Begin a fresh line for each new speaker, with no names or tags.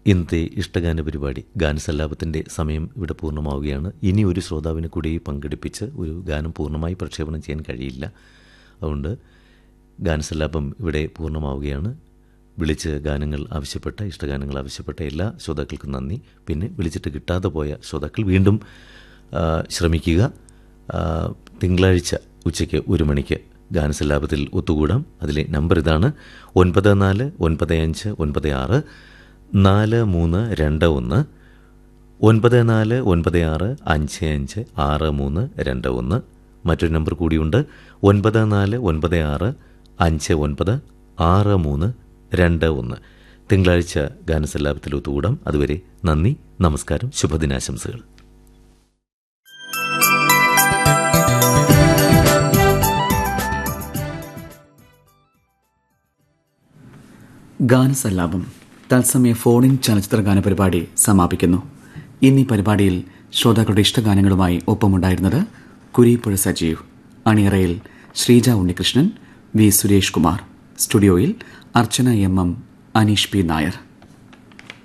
ഇന്നത്തെ ഇഷ്ടഗാന പരിപാടി ഗാനസല്ലാപത്തിൻ്റെ സമയം ഇവിടെ പൂർണ്ണമാവുകയാണ് ഇനി ഒരു ശ്രോതാവിനെ കൂടി പങ്കെടുപ്പിച്ച് ഒരു ഗാനം പൂർണ്ണമായി പ്രക്ഷേപണം ചെയ്യാൻ കഴിയില്ല അതുകൊണ്ട് ഗാനസല്ലാപം ഇവിടെ പൂർണ്ണമാവുകയാണ് വിളിച്ച് ഗാനങ്ങൾ ആവശ്യപ്പെട്ട ഇഷ്ടഗാനങ്ങൾ ആവശ്യപ്പെട്ട എല്ലാ ശ്രോതാക്കൾക്കും നന്ദി പിന്നെ വിളിച്ചിട്ട് കിട്ടാതെ പോയ ശ്രോതാക്കൾ വീണ്ടും ആ, ശ്രമിക്കുക ആ, തിങ്കളാഴ്ച ഉച്ചയ്ക്ക് ഒരു മണിക്ക് ഗാനസല്ലാപത്തിൽ ഒത്തുകൂടാം അതിലെ നമ്പർ ഇതാണ് ഒൻപത് നാല് ഒൻപത് അഞ്ച് ഒൻപത് ആറ് നാല് മൂന്ന് രണ്ട് ഒന്ന് ഒൻപത് നാല് ഒൻപത് ആറ് അഞ്ച് അഞ്ച് ആറ് മൂന്ന് രണ്ട് ഒന്ന് മറ്റൊരു നമ്പർ കൂടിയുണ്ട് ഒൻപത് നാല് ഒൻപത് ആറ് അഞ്ച് ഒൻപത് ആറ് മൂന്ന് രണ്ട് ഒന്ന് തിങ്കളാഴ്ച ഗാനസല്ലാപത്തിൽ ഒത്തുകൂടാം അതുവരെ നന്ദി നമസ്കാരം ശുഭദിനാശംസകൾ
ഗാനസല്ലാപം തത്സമയ ഫോണിൻ ചലച്ചിത്ര ഗാന പരിപാടി സമാപിക്കുന്നു ഇന്നീ പരിപാടിയിൽ ശ്രോതാക്കളുടെ ഇഷ്ടഗാനങ്ങളുമായി ഒപ്പമുണ്ടായിരുന്നത് കുരീപ്പുഴ സജീവ് അണിയറയിൽ ശ്രീജ ഉണ്ണികൃഷ്ണൻ വി സുരേഷ് കുമാർ സ്റ്റുഡിയോയിൽ Archana M M Aneesh P Nair